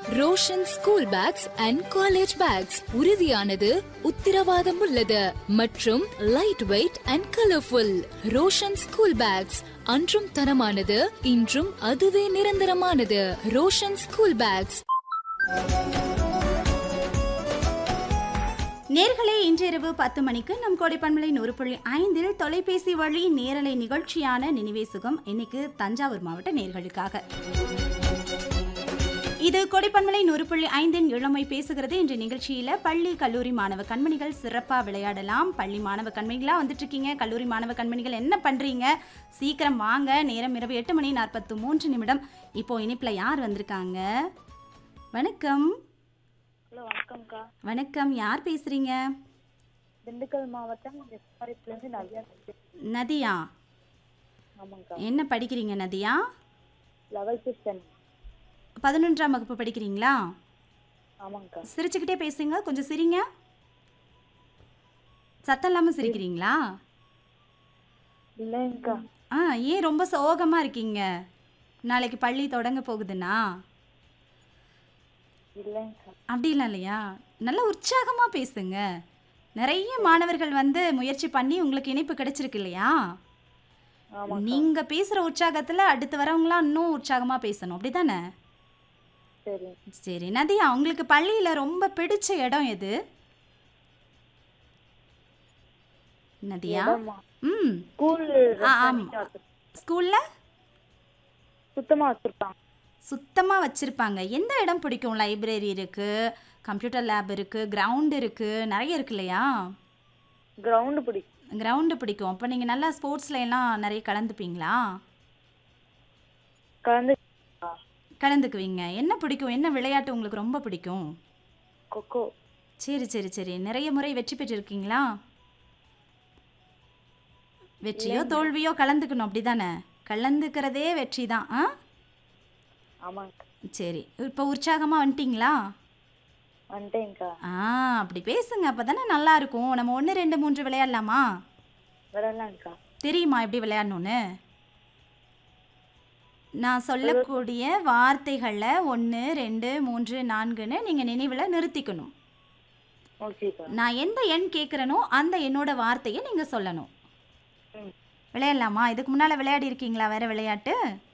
Roshan school bags and college bags உறுதியானது உத்தரவாதம் உள்ளது மற்றும் light weight and colourful Roshan school bags அன்றும் தரமானது இன்றும் அதுவே நிரந்தரமானது ரோஷன் ஸ்கூல் பேக்ஸ் நேர்களே இன்றிரவு பத்து மணிக்கு நம் கோடைப்பண்பலை நூறு புள்ளி ஐந்தில் தொலைபேசி வழி நேரலை நிகழ்ச்சியான நினைவே சுகம் இன்னைக்கு தஞ்சாவூர் மாவட்ட நேர்களுக்காக இது கொடைப்பண்பலை நூறு புள்ளி ஐந்தின் இளமை பேசுகிறது இன்று நிகழ்ச்சியில பள்ளி கல்லூரி மாணவ கண்மணிகள் சிறப்பா விளையாடலாம் பள்ளி மாணவ கண்மணிகளா வந்துட்டு இருக்கீங்க கல்லூரி மாணவ கண்மணிகள் என்ன பண்றீங்க சீக்கிரம் வாங்க நேரம் இரவு எட்டு மணி நாற்பத்து மூன்று நிமிடம் இப்போ இனிப்புல யார் வந்திருக்காங்க வணக்கம் ஹலோ வணக்கம்க்கா வணக்கம் யார் பேசுறீங்க திண்டுக்கல் மாவட்டம் எஸ்ஆர்எஸ்லேருந்து நவ்யா பேசுறேன். நதியா ஆமாங்க்கா என்ன படிக்கிறீங்க நதியா லெவல்த்து ஸ்டாண்டர்ட் பதினொன்றாம் வகுப்பு படிக்கிறீங்களா ஆமாங்க்கா சிரிச்சுக்கிட்டே பேசுங்க கொஞ்சம் சிரிங்க சத்தம் இல்லாமல் சிரிக்கிறீங்களா இல்லைங்கக்கா ஆ ஏன் ரொம்ப சோகமாக இருக்கீங்க நாளைக்கு பள்ளி தொடங்க போகுதுன்னா இல்லைங்கக்கா அப்படிலாம் இல்லையா நல்ல உற்சாகமாக பேசுங்க நிறைய மாணவர்கள் வந்து முயற்சி பண்ணி உங்களுக்கு இணைப்பு கிடைச்சிருக்கு இல்லையா ஆமாம் நீங்கள் பேசுகிற உற்சாகத்தில் அடுத்து வரவங்களாம் இன்னும் உற்சாகமாக பேசணும் அப்படி தானே சரி சரி நதியா உங்களுக்கு பள்ளியில் ரொம்ப பிடிச்ச இடம் எது நதியா இடமா? ம் ஸ்கூல் ஆ, ஆமா. ஸ்கூலில் சுத்தமாக வச்சுருப்பாங்க சுத்தமாக வச்சுருப்பாங்க எந்த இடம் பிடிக்கும் லைப்ரரி இருக்குது கம்ப்யூட்டர் லேப் இருக்குது கிரவுண்ட் இருக்குது நிறைய இருக்கு இல்லையா கிரவுண்டு பிடிக்கும் கிரவுண்டு பிடிக்கும் அப்போ நீங்கள் நல்லா ஸ்போர்ட்ஸ்ல எல்லாம் நிறைய கலந்துப்பீங்களா கலந்து கலந்துக்குவீங்க என்ன பிடிக்கும் என்ன விளையாட்டு உங்களுக்கு ரொம்ப பிடிக்கும் கொக்கோ சரி சரி சரி நிறைய முறை வெற்றி பெற்றிருக்கீங்களா வெற்றியோ தோல்வியோ கலந்துக்கணும் அப்படிதானே கலந்துக்கிறதே வெற்றி தான் ஆ ஆமாங்கக்கா சரி இப்போ உற்சாகமாக வந்துட்டீங்களா வந்துட்டேங்க்கா ஆ அப்படி பேசுங்க அப்போ தானே நல்லா இருக்கும் நம்ம ஒன்று ரெண்டு மூன்று விளையாடலாமா விடலாங்க்கா தெரியுமா எப்படி விளையாடணும்னு நான் சொல்லக்கூடிய வார்த்தைகளில் ஒன்று ரெண்டு மூன்று நான்குன்னு நீங்கள் நினைவில் நிறுத்திக்கணும் ஓகேக்கா நான் எந்த எண் கேட்குறேனோ அந்த எண்ணோட வார்த்தையை நீங்கள் சொல்லணும் ம் விளையாடலாமா இதுக்கு முன்னால் விளையாடி இருக்கீங்களா வேற விளையாட்டு